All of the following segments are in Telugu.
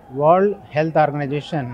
వరల్డ్ హెల్త్ ఆర్గనైజేషన్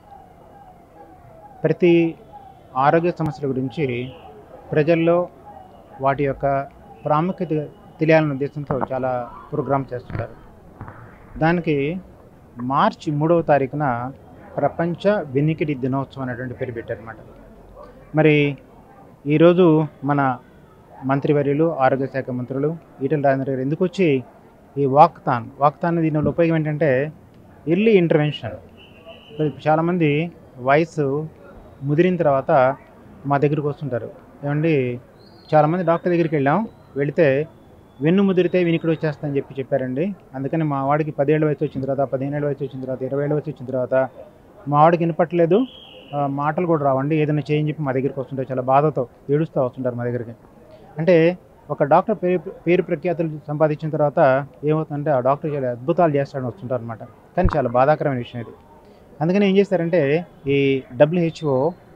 ప్రతి ఆరోగ్య సమస్యల గురించి ప్రజల్లో వాటి యొక్క ప్రాముఖ్యత తెలియాలనే ఉద్దేశంతో చాలా ప్రోగ్రామ్ చేస్తుంటారు దానికి మార్చి మూడవ తారీఖున ప్రపంచ వెనికిడి దినోత్సవం అనేటువంటి పేరు పెట్టారన్నమాట మరి ఈరోజు మన మంత్రివర్యులు ఆరోగ్య శాఖ మంత్రులు ఈటల రాజేంద్ర గారు ఎందుకు వచ్చి ఈ వాక్తాన్ వాక్తాన్ దీని వల్ల ఉపయోగం ఏంటంటే ఎర్లీ ఇంటర్వెన్షన్ ఇప్పుడు చాలామంది వయసు ముదిరిన తర్వాత మా దగ్గరికి వస్తుంటారు ఏమండి చాలామంది డాక్టర్ దగ్గరికి వెళ్ళాం వెళితే వెన్ను ముదిరితే వినికిడి వచ్చేస్తుందని చెప్పి చెప్పారండి అందుకని మా వాడికి పదేళ్ళ వయసు వచ్చిన తర్వాత పదిహేనేళ్ళ వయసు వచ్చిన తర్వాత ఇరవై ఏళ్ళ వయసు వచ్చిన తర్వాత మా వాడికి వినపట్లేదు ఆ, మాటలు కూడా రావండి ఏదైనా చేయని చెప్పి మా దగ్గరికి వస్తుంటారు చాలా బాధతో ఏడుస్తూ వస్తుంటారు మా దగ్గరికి అంటే ఒక డాక్టర్ పేరు పేరు ప్రఖ్యాతులు సంపాదించిన తర్వాత ఏమవుతుందంటే ఆ డాక్టర్ చాలా అద్భుతాలు చేస్తాడని వస్తుంటారు అనమాట కానీ చాలా బాధాకరమైన విషయం ఇది అందుకని ఏం చేస్తారంటే ఈ డబ్ల్యూహెచ్ఓ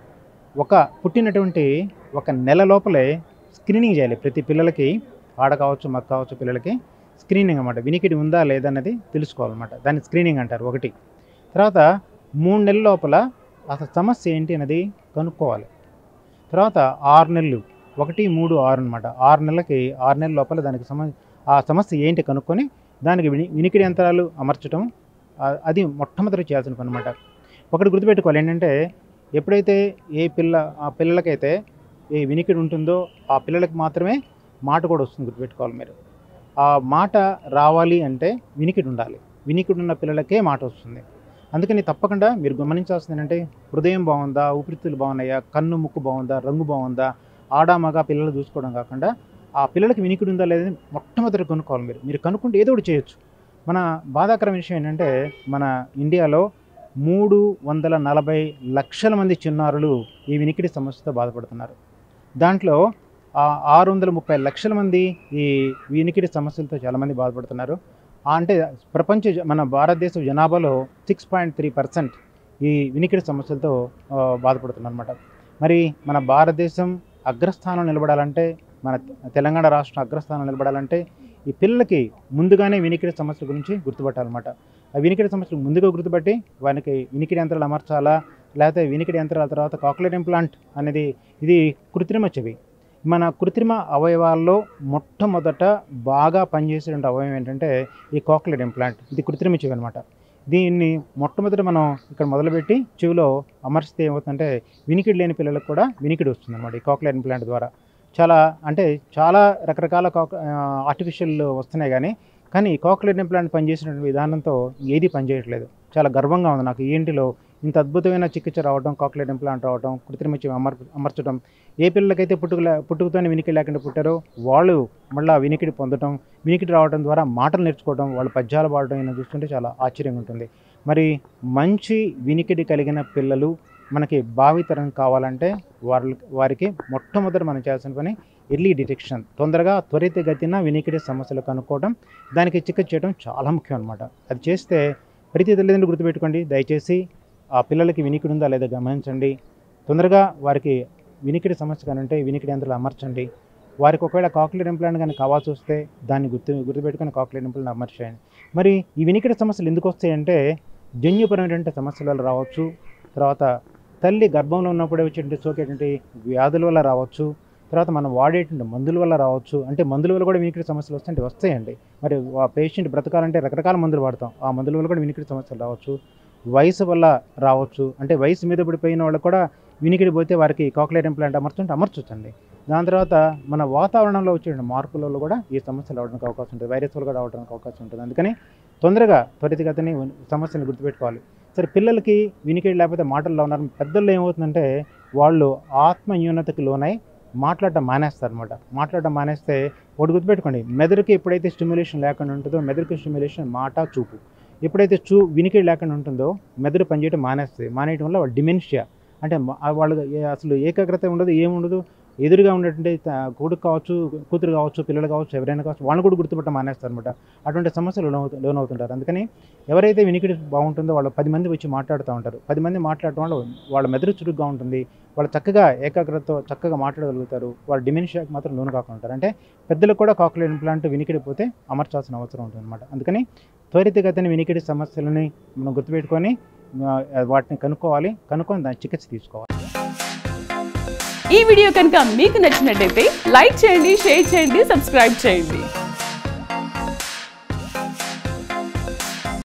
ఒక పుట్టినటువంటి ఒక నెల లోపలే స్క్రీనింగ్ చేయాలి ప్రతి పిల్లలకి ఆడ కావచ్చు మక్క కావచ్చు పిల్లలకి స్క్రీనింగ్ అన్నమాట వినికిడి ఉందా లేదా అన్నది తెలుసుకోవాలన్నమాట దాన్ని స్క్రీనింగ్ అంటారు ఒకటి తర్వాత మూడు నెలల లోపల అసలు సమస్య ఏంటి అనేది కనుక్కోవాలి తర్వాత ఆరు నెలలు ఒకటి మూడు ఆరు అనమాట ఆరు నెలలకి ఆరు నెలల లోపల దానికి సమ ఆ సమస్య ఏంటి కనుక్కొని దానికి విని వినికిడి యంత్రాలు అమర్చడం ఆ- అది మొట్టమొదటి చేయాల్సిన పని అనమాట ఒకటి గుర్తుపెట్టుకోవాలి ఏంటంటే ఎప్పుడైతే ఏ పిల్ల ఆ పిల్లలకైతే ఏ వినికిడి ఉంటుందో ఆ పిల్లలకి మాత్రమే మాట కూడా వస్తుంది గుర్తుపెట్టుకోవాలి మీరు ఆ మాట రావాలి అంటే వినికిడి ఉండాలి వినికిడి ఉన్న పిల్లలకే మాట వస్తుంది అందుకని తప్పకుండా మీరు గమనించాల్సింది ఏంటంటే హృదయం బాగుందా ఊపిరితిత్తులు బాగున్నాయా కన్ను ముక్కు బాగుందా రంగు బాగుందా ఆడ మగ పిల్లలు చూసుకోవడం కాకుండా ఆ పిల్లలకి వినికిడి ఉందా లేదని మొట్టమొదటి కనుక్కోవాలి మీరు మీరు కనుక్కుంటే ఏదో ఒకటి చేయొచ్చు మన బాధాకరమైన విషయం ఏంటంటే మన ఇండియాలో మూడు వందల నలభై లక్షల మంది చిన్నారులు ఈ వినికిడి సమస్యతో బాధపడుతున్నారు దాంట్లో ఆ ఆరు వందల ముప్పై లక్షల మంది ఈ వినికిడి సమస్యలతో చాలామంది బాధపడుతున్నారు ఆ అంటే ప్రపంచ జ- మన భారతదేశ జనాభాలో సిక్స్ పాయింట్ త్రీ పర్సెంట్ ఈ వినికిడి సమస్యలతో ఆ, బాధపడుతున్నారు అనమాట మరి మన భారతదేశం అగ్రస్థానం నిలబడాలంటే మన తెలంగాణ రాష్ట్రం అగ్రస్థానం నిలబడాలంటే ఈ పిల్లలకి ముందుగానే వినికిడి సమస్యల గురించి గుర్తుపట్టాలన్నమాట ఆ వినికిడి సమస్యలు ముందుగా గుర్తుపట్టి వానికి వినికిడి యంత్రాలు అమర్చాలా లేకపోతే వినికిడి యంత్రాల తర్వాత కాక్యులేట్ ఇంప్లాంట్ అనేది ఇది కృత్రిమ చెవి మన కృత్రిమ అవయవాల్లో మొట్టమొదట బాగా పనిచేసేటువంటి అవయవం ఏంటంటే ఈ కాక్యులేట్ ఇంప్లాంట్ ఇది కృత్రిమ చెవి అనమాట దీన్ని మొట్టమొదట మనం ఇక్కడ మొదలుపెట్టి చెవిలో అమర్చితే ఏమవుతుందంటే వినికిడి లేని పిల్లలకు కూడా వినికిడి వస్తుంది అనమాట ఈ కాక్యులేట్ ఇంప్లాంట్ ద్వారా చాలా అంటే చాలా రకరకాల కాక్ ఆర్టిఫిషియల్ వస్తున్నాయి కానీ కానీ ఈ కాక్యులేట్ ఇంప్లాంట్ పనిచేసినటువంటి విధానంతో ఏది పనిచేయట్లేదు చాలా గర్వంగా ఉంది నాకు ఏంటిలో ఇంత అద్భుతమైన చికిత్స రావడం కాక్యులేట్ ఇంప్లాంట్ రావడం కృత్రిమ చెవి అమర్ అమర్చడం ఏ పిల్లలకైతే పుట్టుక పుట్టుకతోనే వినికిడి లేకుండా పుట్టారో వాళ్ళు మళ్ళీ వినికిడి పొందడం వినికిడి రావడం ద్వారా మాటలు నేర్చుకోవడం వాళ్ళు పద్యాలు పాడడం అయినా చూస్తుంటే చాలా ఆశ్చర్యంగా ఉంటుంది మరి మంచి వినికిడి కలిగిన పిల్లలు మనకి భావితరం కావాలంటే వారి వారికి మొట్టమొదటి మనం చేయాల్సిన పని ఎర్లీ డిటెక్షన్ తొందరగా త్వరితగతిన వినికిడి సమస్యలు కనుక్కోవడం దానికి చికిత్స చేయడం చాలా ముఖ్యం అనమాట అది చేస్తే ప్రతి తల్లిదండ్రులు గుర్తుపెట్టుకోండి దయచేసి ఆ పిల్లలకి వినికిడి ఉందా లేదా గమనించండి తొందరగా వారికి వినికిడి సమస్య కానీ ఉంటే వినికిడి యంత్రాలు అమర్చండి వారికి ఒకవేళ కాక్యులర్ ఇంప్లాంట్ కానీ కావాల్సి వస్తే దాన్ని గుర్తు గుర్తుపెట్టుకుని కాక్యులర్ ఇంప్లాంట్ అమర్చేయండి మరి ఈ వినికిడి సమస్యలు ఎందుకు వస్తాయంటే జన్యుపరమైనటువంటి సమస్యల వల్ల రావచ్చు తర్వాత తల్లి గర్భంలో ఉన్నప్పుడే వచ్చేటువంటి సోకేటువంటి వ్యాధుల వల్ల రావచ్చు తర్వాత మనం వాడేటువంటి మందుల వల్ల రావచ్చు అంటే మందుల వల్ల కూడా వినికిడి సమస్యలు వస్తాయంటే వస్తాయండి మరి ఆ పేషెంట్ బ్రతకాలంటే రకరకాల మందులు వాడతాం ఆ మందుల వల్ల కూడా వినికిడి సమస్యలు రావచ్చు వయసు వల్ల రావచ్చు అంటే వయసు మీద పడిపోయిన వాళ్ళకు కూడా వినికిడి పోతే వారికి కాక్యులేట్ ఇంప్లాంట్ అమర్చుంటే అమర్చొచ్చండి దాని తర్వాత మన వాతావరణంలో వచ్చే మార్పుల వల్ల కూడా ఈ సమస్యలు రావడానికి అవకాశం ఉంటుంది వైరస్ వల్ల కూడా రావడానికి అవకాశం ఉంటుంది అందుకని తొందరగా త్వరితగతిని సమస్యను గుర్తుపెట్టుకోవాలి సరే పిల్లలకి వినికిడి లేకపోతే మాటల్లో ఉన్నారు పెద్దల్లో ఏమవుతుందంటే వాళ్ళు ఆత్మ న్యూనతకి లోనై మాట్లాడటం మానేస్తారు అనమాట మాట్లాడటం మానేస్తే ఒకటి గుర్తుపెట్టుకోండి మెదడుకి ఎప్పుడైతే స్టిమ్యులేషన్ లేకుండా ఉంటుందో మెదడుకి స్టిమ్యులేషన్ మాట చూపు ఎప్పుడైతే చూ వినికిడి లేకుండా ఉంటుందో మెదడు పనిచేయడం మానేస్తుంది మానేయడం వల్ల వాళ్ళు డిమెన్షియా అంటే మ- ఆ వాళ్ళు ఏ- అసలు ఏకాగ్రత ఉండదు ఏముండదు ఎదురుగా ఉండేటువంటి త- కొడుకు కావచ్చు కూతురు కావచ్చు పిల్లలు కావచ్చు ఎవరైనా కావచ్చు వాళ్ళని కూడా గుర్తుపట్టడం మానేస్తారు అనమాట అటువంటి సమస్యలు లోనవుతు లోనవుతుంటారు అందుకని ఎవరైతే వినికిడి బాగుంటుందో వాళ్ళు పది మంది వచ్చి మాట్లాడుతూ ఉంటారు పది మంది మాట్లాడటం వల్ల వాళ్ళ మెదడు చురుగ్గా ఉంటుంది వాళ్ళు చక్కగా ఏకాగ్రతతో చక్కగా మాట్లాడగలుగుతారు వాళ్ళు డిమెన్షియాకి మాత్రం లోను కాకుండా ఉంటారు అంటే పెద్దలకు కూడా కాకులర్ ఇంప్లాంట్ వినికిడి పోతే అమర్చాల్సిన అవసరం ఉంటుంది అనమాట అందుకని త్వరితగతిన వినికిడి సమస్యలని మనం గుర్తుపెట్టుకొని ఆ, వాటిని కనుక్కోవాలి కనుక్కొని దాని చికిత్స తీసుకోవాలి ఈ వీడియో కనుక మీకు నచ్చినట్టయితే లైక్ చేయండి షేర్ చేయండి సబ్స్క్రైబ్ చేయండి